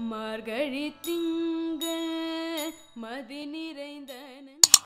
மார்கழி திங்கள் மதி நிறைந்தன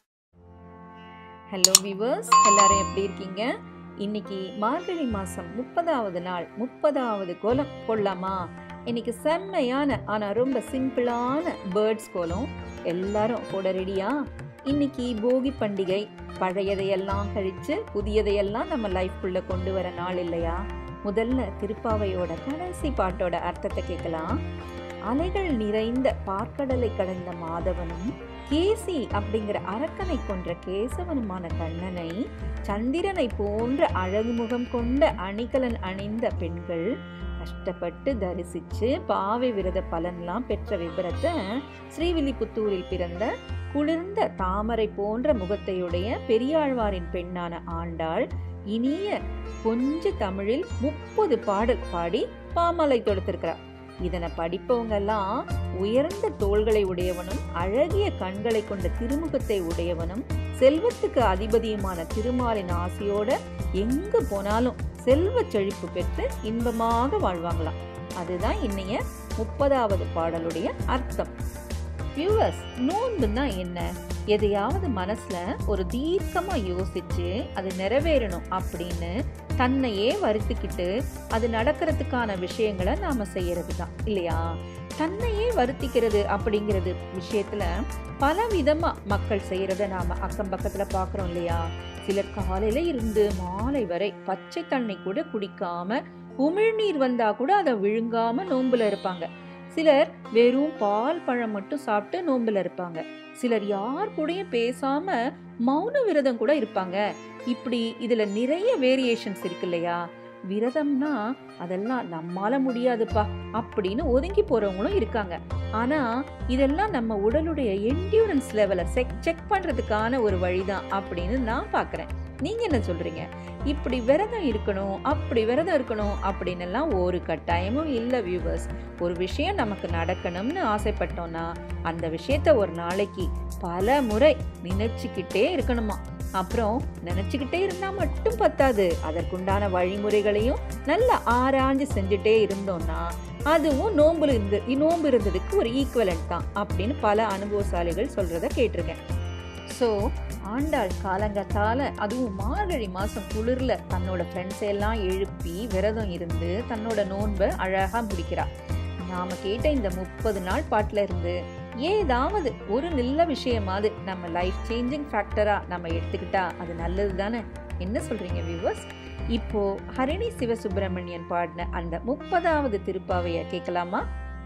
hello viewers எல்லாரும் எப்படி இருக்கீங்க இன்னைக்கு மார்கழி மாதம் முப்பதாவது நாள் முப்பதாவது கோலம் போடலாமா இன்னைக்கு செம்மையான ஆனால் ரொம்ப சிம்பிளான பேர்ட்ஸ் கோலம் எல்லாரும் போட ரெடியா இன்னைக்கு போகி பண்டிகை பழையதையெல்லாம் கழித்து புதியதையெல்லாம் நம்ம லைஃப்குள்ளே கொண்டு வர நாள் இல்லையா முதல்ல திருப்பாவையோட கடைசி பாட்டோட அர்த்தத்தை கேட்கலாம் அலைகள் நிறைந்த பார்க்கடலை கடந்த மாதவனும் கேசி அப்படிங்கிற அரக்கனை கொன்ற கேசவனுமான கண்ணனை சந்திரனை போன்ற அழகு முகம் கொண்ட அணிகலன் அணிந்த பெண்கள் கஷ்டப்பட்டு தரிசிச்சு பாவை விரத பலன்லாம் பெற்ற விபரத்தை ஸ்ரீவில்லிபுத்தூரில் பிறந்த குளிர்ந்த தாமரை போன்ற முகத்தையுடைய பெரியாழ்வாரின் பெண்ணான ஆண்டாள் இனிய கொஞ்ச தமிழில் முப்பது பாடல் பாடி பாமலை தொடுத்திருக்கிறார் இதனை படிப்பவங்கெல்லாம் உயர்ந்த தோள்களை உடையவனும் அழகிய கண்களை கொண்ட திருமுகத்தை உடையவனும் செல்வத்துக்கு அதிபதியுமான திருமாலின் ஆசையோட எங்க போனாலும் செல்வ செழிப்பு பெற்று இன்பமாக வாழ்வாங்களாம் அதுதான் இன்னைய முப்பதாவது பாடலுடைய அர்த்தம் வியூவர்ஸ் நோன்புன்னா என்ன எதையாவது மனசுல ஒரு தீர்க்கமா யோசிச்சு அது நிறைவேறணும் அப்படின்னு தன்னையே வருத்திக்கிட்டு அது நடக்கிறதுக்கான விஷயங்களை நாம செய்யறது தான் இல்லையா தன்னையே வருத்திக்கிறது அப்படிங்கிறது விஷயத்துல பல விதமா மக்கள் செய்யறத நாம அக்கம் பக்கத்துல பாக்குறோம் இல்லையா சிலர் காலையில இருந்து மாலை வரை பச்சை தண்ணி கூட குடிக்காம உமிழ்நீர் வந்தா கூட அதை விழுங்காம நோன்புல இருப்பாங்க சிலர் வெறும் பால் பழம் மட்டும் சாப்பிட்டு நோன்புல இருப்பாங்க சிலர் யார் கூடயும் பேசாம மௌன விரதம் கூட இருப்பாங்க இப்படி இதுல நிறைய வேரியேஷன்ஸ் இருக்கு இல்லையா விரதம்னா அதெல்லாம் நம்மால முடியாதுப்பா அப்படின்னு ஒதுங்கி போறவங்களும் இருக்காங்க ஆனா இதெல்லாம் நம்ம உடலுடைய என்டியூரன்ஸ் லெவலை செக் செக் பண்றதுக்கான ஒரு வழிதான் அப்படின்னு நான் பாக்குறேன் நீங்க என்ன சொல்றீங்க இப்படி விரதம் இருக்கணும் அப்படி விரதம் இருக்கணும் அப்படின்னு எல்லாம் ஒரு கட்டாயமும் இல்லை வியூவர்ஸ் ஒரு விஷயம் நமக்கு நடக்கணும்னு ஆசைப்பட்டோம்னா அந்த விஷயத்த ஒரு நாளைக்கு பல முறை நினைச்சுக்கிட்டே இருக்கணுமா அப்புறம் நினைச்சுக்கிட்டே இருந்தா மட்டும் பத்தாது அதற்குண்டான வழிமுறைகளையும் நல்லா ஆராய்ஞ்சு செஞ்சுட்டே இருந்தோம்னா அதுவும் நோம்புல இருந்து நோம்பு இருந்ததுக்கு ஒரு ஈக்குவலண்ட் தான் அப்படின்னு பல அனுபவசாலிகள் சொல்றத கேட்டிருக்கேன் ஸோ ஆண்டாள் காலங்கத்தால அதுவும் மார்கழி மாதம் குளிர்ல தன்னோட ஃப்ரெண்ட்ஸை எல்லாம் எழுப்பி விரதம் இருந்து தன்னோட நோன்பை அழகா முடிக்கிறா நாம கேட்ட இந்த முப்பது நாள் பாட்டுல இருந்து ஏதாவது ஒரு நல்ல விஷயமாவது நம்ம லைஃப் சேஞ்சிங் ஃபேக்டரா நம்ம எடுத்துக்கிட்டா அது நல்லது தானே என்ன சொல்றீங்க வியூவர்ஸ் இப்போ ஹரிணி சிவசுப்பிரமணியன் பாடின அந்த முப்பதாவது திருப்பாவைய கேட்கலாமா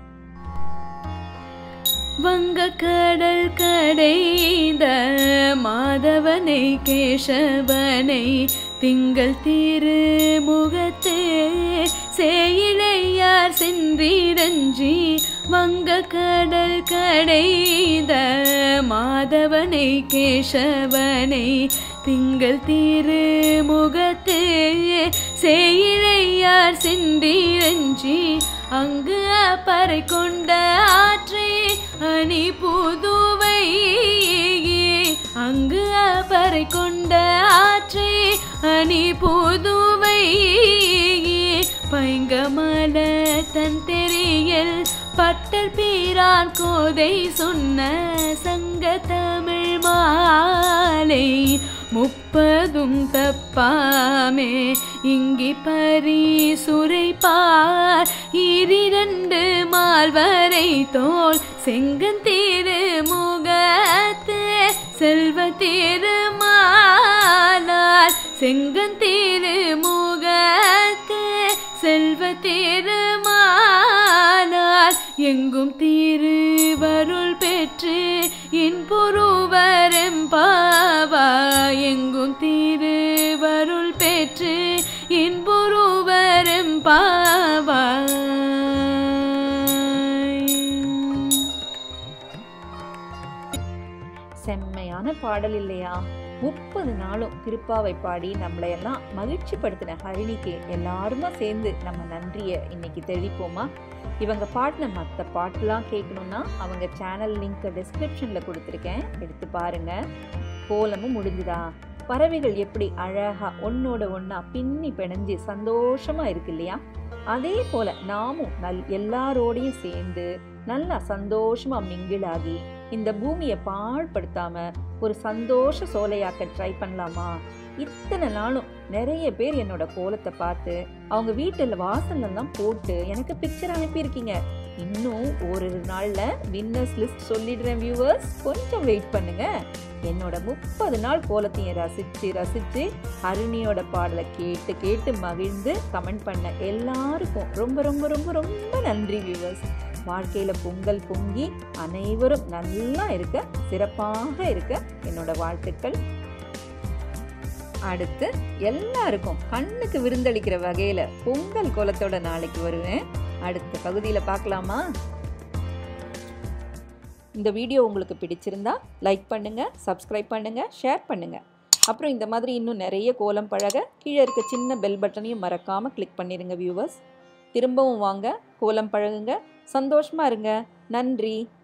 வங்க கடல் கடைந்த மாதவனை கேசவனை திங்கள் திருமுகத்தே சேயிழையார் சென்றிரஞ்சி வங்க கடல் கடைந்த மாதவனை கேசவனை திங்கள் திருமுகத்தே சேயிழையார் சென்றிரஞ்சி அங்கு பறை கொண்ட ஆற்றை அணி புதுவை அங்கு பறை கொண்ட ஆற்றை அணி புதுவை பைங்கமல தன் தெரியல் பட்டர் பீரான் கோதை சொன்ன சங்க தமிழ் மாலை முப்பதும் தப்பாமே இங்கி பரிசுரைப்பார் இரண்டு மால்வரை தோல் செங்கந்தீரு முகத்து செல்வ திருமாலார் செங்கந்தீரு முகத்து செல்வ திருமாலார் எங்கும் திருவருள் பெற்று இன்புருவரம் பாவா எங்கும் திருவருள் பெற்று இன்புருவரம் பாவா செம்மையான பாடல் இல்லையா முப்பது நாளும் திருப்பாவை பாடி நம்மளையெல்லாம் மகிழ்ச்சி படுத்தின ஹரிணிக்கு எல்லாருமா சேர்ந்து நம்ம நன்றியை இன்னைக்கு தெளிப்போமா இவங்க பாடின மற்ற பாட்டுலாம் கேட்கணும்னா அவங்க சேனல் லிங்க் டிஸ்கிரிப்ஷனில் கொடுத்துருக்கேன் எடுத்து பாருங்க கோலமும் முடிஞ்சுதா பறவைகள் எப்படி அழகா ஒன்னோட ஒன்னா பின்னி பிணைஞ்சு சந்தோஷமா இருக்கு இல்லையா அதே போல நாமும் நல் எல்லாரோடையும் சேர்ந்து நல்லா சந்தோஷமா மிங்கிள் ஆகி இந்த பூமியை பாழ்படுத்தாம ஒரு சந்தோஷ சோலையாக்க ட்ரை பண்ணலாமா இத்தனை நாளும் நிறைய பேர் என்னோட கோலத்தை பார்த்து அவங்க வீட்டில் வாசல்லாம் போட்டு எனக்கு பிக்சர் அனுப்பியிருக்கீங்க இன்னும் ஒரு நாள்ல வின்னர்ஸ் லிஸ்ட் சொல்லிடுறேன் வியூவர்ஸ் கொஞ்சம் வெயிட் பண்ணுங்க என்னோட முப்பது நாள் கோலத்தையும் ரசிச்சு ரசிச்சு அருணியோட பாடலை கேட்டு கேட்டு மகிழ்ந்து கமெண்ட் பண்ண எல்லாருக்கும் ரொம்ப ரொம்ப ரொம்ப ரொம்ப நன்றி வியூவர்ஸ் வாழ்க்கையில பொங்கல் பொங்கி அனைவரும் நல்லா இருக்க சிறப்பாக இருக்க என்னோட வாழ்த்துக்கள் அடுத்து எல்லாருக்கும் கண்ணுக்கு விருந்தளிக்கிற வகையில பொங்கல் கோலத்தோட நாளைக்கு வருவேன் அடுத்த பகுதியில் பார்க்கலாமா இந்த வீடியோ உங்களுக்கு பிடிச்சிருந்தா லைக் பண்ணுங்க சப்ஸ்கிரைப் பண்ணுங்க ஷேர் பண்ணுங்க அப்புறம் இந்த மாதிரி இன்னும் நிறைய கோலம் பழக கீழே இருக்க சின்ன பெல் பட்டனையும் மறக்காம கிளிக் பண்ணிருங்க வியூவர்ஸ் திரும்பவும் வாங்க கோலம் பழகுங்க சந்தோஷமா இருங்க நன்றி